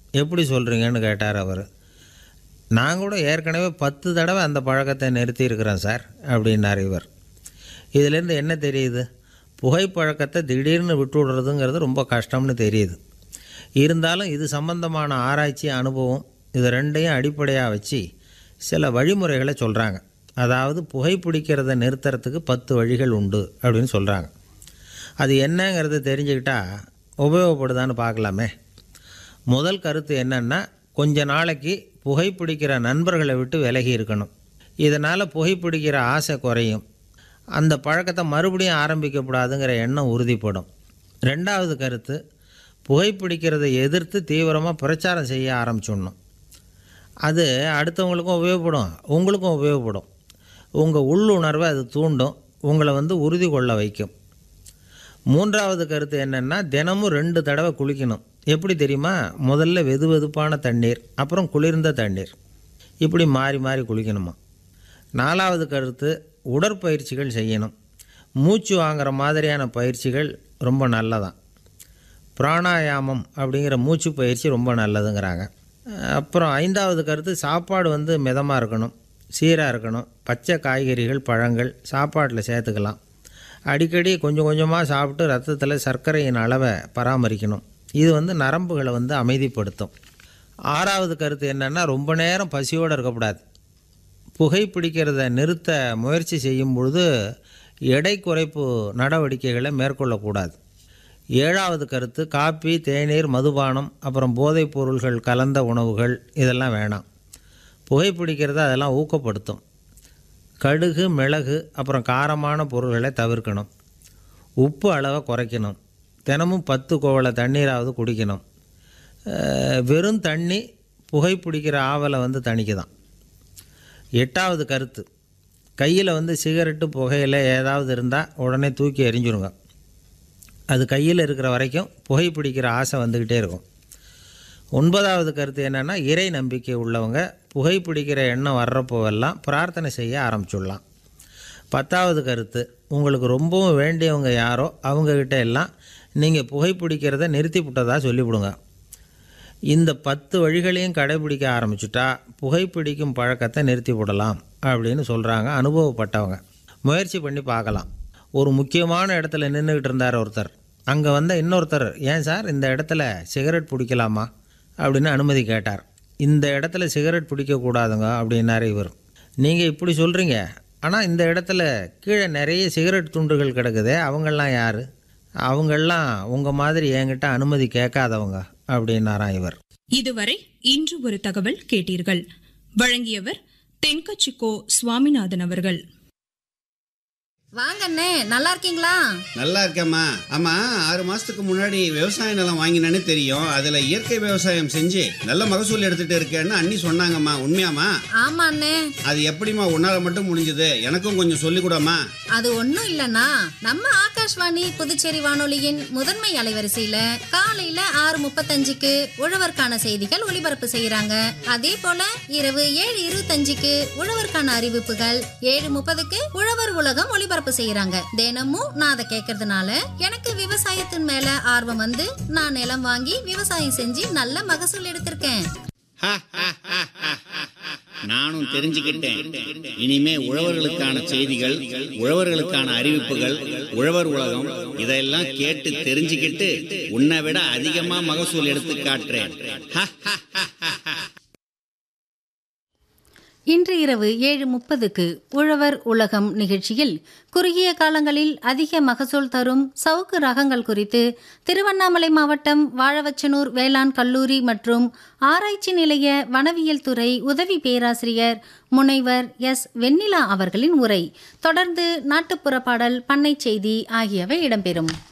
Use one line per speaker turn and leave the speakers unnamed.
எப்படி சொல்கிறீங்கன்னு கேட்டார் அவர் நான் கூட ஏற்கனவே பத்து தடவை அந்த பழக்கத்தை நிறுத்தி இருக்கிறேன் சார் அப்படின்னார் இவர் இதிலேருந்து என்ன தெரியுது புகைப்பழக்கத்தை திடீர்னு விட்டு விடுறதுங்கிறது ரொம்ப கஷ்டம்னு தெரியுது இருந்தாலும் இது சம்பந்தமான ஆராய்ச்சி அனுபவம் இது ரெண்டையும் அடிப்படையாக வச்சு சில வழிமுறைகளை சொல்கிறாங்க அதாவது புகைப்பிடிக்கிறத நிறுத்துறதுக்கு பத்து வழிகள் உண்டு அப்படின்னு சொல்கிறாங்க அது என்னங்கிறத தெரிஞ்சுக்கிட்டா உபயோகப்படுதான்னு பார்க்கலாமே முதல் கருத்து என்னென்னா கொஞ்ச நாளைக்கு புகைப்பிடிக்கிற நண்பர்களை விட்டு விலகி இருக்கணும் இதனால் புகைப்பிடிக்கிற ஆசை குறையும் அந்த பழக்கத்தை மறுபடியும் ஆரம்பிக்கக்கூடாதுங்கிற எண்ணம் உறுதிப்படும் ரெண்டாவது கருத்து புகைப்பிடிக்கிறதை எதிர்த்து தீவிரமாக பிரச்சாரம் செய்ய ஆரம்பிச்சிடணும் அது அடுத்தவங்களுக்கும் உபயோகப்படும் உங்களுக்கும் உபயோகப்படும் உங்கள் உள்ளுணர்வை அது தூண்டும் உங்களை வந்து உறுதி கொள்ள வைக்கும் மூன்றாவது கருத்து என்னென்னா தினமும் ரெண்டு தடவை குளிக்கணும் எப்படி தெரியுமா முதல்ல வெது வெதுப்பான தண்ணீர் அப்புறம் குளிர்ந்த தண்ணீர் இப்படி மாறி மாறி குளிக்கணுமா நாலாவது கருத்து உடற்பயிற்சிகள் செய்யணும் மூச்சு வாங்குற மாதிரியான பயிற்சிகள் ரொம்ப நல்லதான் பிராணாயாமம் அப்படிங்கிற மூச்சு பயிற்சி ரொம்ப நல்லதுங்கிறாங்க அப்புறம் ஐந்தாவது கருத்து சாப்பாடு வந்து மிதமாக இருக்கணும் சீராக இருக்கணும் பச்சை காய்கறிகள் பழங்கள் சாப்பாட்டில் சேர்த்துக்கலாம் அடிக்கடி கொஞ்சம் கொஞ்சமாக சாப்பிட்டு ரத்தத்தில் சர்க்கரையின் அளவை பராமரிக்கணும் இது வந்து நரம்புகளை வந்து அமைதிப்படுத்தும் ஆறாவது கருத்து என்னென்னா ரொம்ப நேரம் பசியோடு இருக்கக்கூடாது புகைப்பிடிக்கிறத நிறுத்த முயற்சி செய்யும் பொழுது எடை குறைப்பு நடவடிக்கைகளை மேற்கொள்ளக்கூடாது ஏழாவது கருத்து காப்பி தேநீர் மதுபானம் அப்புறம் போதைப் பொருள்கள் கலந்த உணவுகள் இதெல்லாம் வேணாம் புகைப்பிடிக்கிறத அதெல்லாம் ஊக்கப்படுத்தும் கடுகு மிளகு அப்புறம் காரமான பொருள்களை தவிர்க்கணும் உப்பு அளவை குறைக்கணும் தினமும் பத்து கோவலை தண்ணீராவது குடிக்கணும் அஹ், வெறும் தண்ணி புகைப்பிடிக்கிற ஆவலை வந்து தணிக்குதான் எட்டாவது கருத்து கையில் வந்து சிகரெட்டு புகையில ஏதாவது இருந்தால் உடனே தூக்கி எறிஞ்சிருங்க அது கையில் இருக்கிற வரைக்கும் புகைப்பிடிக்கிற ஆசை வந்துக்கிட்டே இருக்கும் ஒன்பதாவது கருத்து என்னென்னா இறை நம்பிக்கை உள்ளவங்க புகைப்பிடிக்கிற எண்ணம் வர்றப்போவெல்லாம் பிரார்த்தனை செய்ய ஆரம்பிச்சுடலாம் பத்தாவது கருத்து உங்களுக்கு ரொம்பவும் வேண்டியவங்க யாரோ அவங்கக்கிட்ட எல்லாம் நீங்கள் புகைப்பிடிக்கிறத நிறுத்தி விட்டதா சொல்லிவிடுங்க இந்த பத்து வழிகளையும் கடைபிடிக்க ஆரம்பிச்சுட்டா புகைப்பிடிக்கும் பழக்கத்தை நிறுத்தி விடலாம் அப்படின்னு சொல்கிறாங்க அனுபவப்பட்டவங்க முயற்சி பண்ணி பார்க்கலாம் ஒரு முக்கியமான இடத்துல நின்றுக்கிட்டு இருந்தார் ஒருத்தர் அங்கே வந்த இன்னொருத்தர் ஏன் சார் இந்த இடத்துல சிகரெட் பிடிக்கலாமா அப்படின்னு அனுமதி கேட்டார் இந்த இடத்துல சிகரெட் பிடிக்கக்கூடாதுங்க அப்படின்னாரு இவர் நீங்கள் இப்படி சொல்கிறீங்க ஆனால் இந்த இடத்துல கீழே நிறைய சிகரெட் துண்டுகள் கிடக்குதே அவங்கெல்லாம் யார் அவங்கெல்லாம் உங்கள் மாதிரி என்கிட்ட அனுமதி கேட்காதவங்க அப்படின்னாராம் இவர்
இதுவரை இன்று ஒரு தகவல் கேட்டீர்கள் வழங்கியவர் தென்கச்சிக்கோ சுவாமிநாதன் அவர்கள்
வாங்க அண்ணே நல்லா இருக்கீங்களா
நல்லா இருக்கேம்மா ஆமா ஆறு மாசத்துக்கு முன்னாடி விவசாய நிலம் வாங்கினேன்னு தெரியும் அதுல இயற்கை விவசாயம் செஞ்சு நல்ல மகசூல் எடுத்துட்டு இருக்கேன்னு அண்ணி சொன்னாங்கம்மா உண்மையாம்மா
ஆமா அண்ணே
அது எப்படிம்மா உன்னால மட்டும் முடிஞ்சது எனக்கும் கொஞ்சம் சொல்லிக் கூடம்மா
அது ஒண்ணும் இல்லனா நம்ம ஆகாஷ்வாணி புதுச்சேரி வானொலியின் முதன்மை அலைவரிசையில காலையில ஆறு முப்பத்தஞ்சுக்கு உழவர்க்கான செய்திகள் ஒளிபரப்பு செய்யறாங்க அதே போல இரவு ஏழு இருபத்தஞ்சுக்கு உழவர்க்கான அறிவிப்புகள் ஏழு முப்பதுக்கு உழவர் உலகம் ஒளிபரப்பு செய்யறாங்க தினமும் நான் அதை கேட்கறதுனால எனக்கு விவசாயத்தின் மேல ஆர்வம் வந்து நான் நிலம் வாங்கி விவசாயம் செஞ்சு நல்ல மகசூல் எடுத்திருக்கேன்
நானும் தெரிஞ்சுக்கிட்டேன் இனிமே உழவர்களுக்கான செய்திகள் உழவர்களுக்கான அறிவிப்புகள் உழவர் உலகம் இதெல்லாம் கேட்டு தெரிஞ்சுக்கிட்டு உன்னை விட அதிகமா மகசூல் எடுத்து காட்டுறேன்
இன்று இரவு ஏழு முப்பதுக்கு உழவர் உலகம் நிகழ்ச்சியில் குறுகிய காலங்களில் அதிக மகசூல் தரும் சவுக்கு ரகங்கள் குறித்து திருவண்ணாமலை மாவட்டம் வாழவச்சனூர் வேளாண் கல்லூரி மற்றும் ஆராய்ச்சி நிலைய வனவியல் துறை உதவி பேராசிரியர் முனைவர் எஸ் வெண்ணிலா அவர்களின் உரை தொடர்ந்து நாட்டுப்புற பாடல் பண்ணை செய்தி ஆகியவை இடம்பெறும்